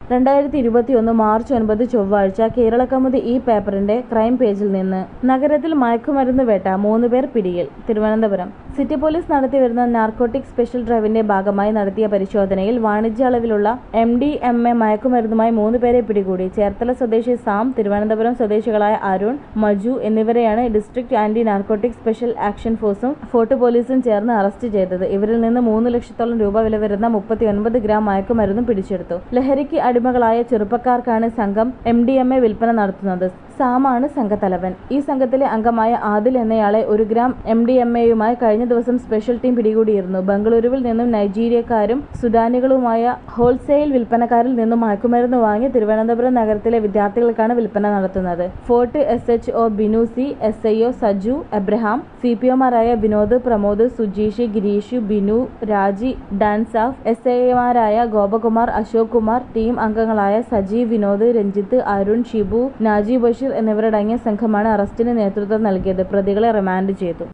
രണ്ടായിരത്തി ഇരുപത്തിയൊന്ന് മാർച്ച് ഒൻപത് ചൊവ്വാഴ്ച കേരളകൗമുദി ഈ പേപ്പറിന്റെ ക്രൈം പേജിൽ നിന്ന് നഗരത്തിൽ മയക്കുമരുന്ന് വേട്ട മൂന്ന് പേർ പിടിയിൽ തിരുവനന്തപുരം സിറ്റി പോലീസ് നടത്തിവരുന്ന നാർക്കോട്ടിക് സ്പെഷ്യൽ ഡ്രൈവിന്റെ ഭാഗമായി നടത്തിയ പരിശോധനയിൽ വാണിജ്യ അളവിലുള്ള എം ഡി എം എ മയക്കുമരുന്നുമായി മൂന്ന് പേരെ പിടികൂടി ചേർത്തല സ്വദേശി സാം തിരുവനന്തപുരം സ്വദേശികളായ അരുൺ മജു എന്നിവരെയാണ് district anti narcotic special action ഫോഴ്സും ഫോർട്ട് പോലീസും ചേർന്ന് അറസ്റ്റ് ചെയ്തത് ഇവരിൽ നിന്ന് മൂന്ന് ലക്ഷത്തോളം രൂപ വില വരുന്ന മുപ്പത്തിയൊൻപത് ഗ്രാം മയക്കുമരുന്നും പിടിച്ചെടുത്തു ലഹരിക്ക് അടിമകളായ ചെറുപ്പക്കാർക്കാണ് സംഘം എം ഡി എം എ വിൽപ്പന നടത്തുന്നത് സാമാണ് സംഘത്തലവൻ ഈ സംഘത്തിലെ അംഗമായ ആദിൽ എന്നയാളെ ഒരു ഗ്രാം എം ഡി എം എയുമായി കഴിഞ്ഞ ദിവസം സ്പെഷ്യൽ ടീം പിടികൂടിയിരുന്നു ബംഗളൂരുവിൽ നിന്നും നൈജീരിയക്കാരും സുഡാനികളുമായ ഹോൾസെയിൽ വിൽപ്പനക്കാരിൽ നിന്നും മയക്കുമരുന്ന് വാങ്ങി തിരുവനന്തപുരം നഗരത്തിലെ വിദ്യാർത്ഥികൾക്കാണ് വിൽപ്പന നടത്തുന്നത് fort S H O Binu C S I O Saju Abraham C P ഒമാരായ വിനോദ് പ്രമോദ് സുജീഷ് ഗിരീഷ് ബിനു രാജി ഡാൻസാഫ് എസ് ഐമാരായ ഗോപകുമാർ അശോക് കുമാർ ടീം അംഗങ്ങളായ സജീവ് വിനോദ് രഞ്ജിത്ത് അരുൺ ഷിബു നാജി ബഷീർ എന്നിവരടങ്ങിയ സംഘമാണ് അറസ്റ്റിന് നേതൃത്വം നൽകിയത് പ്രതികളെ റിമാൻഡ് ചെയ്തു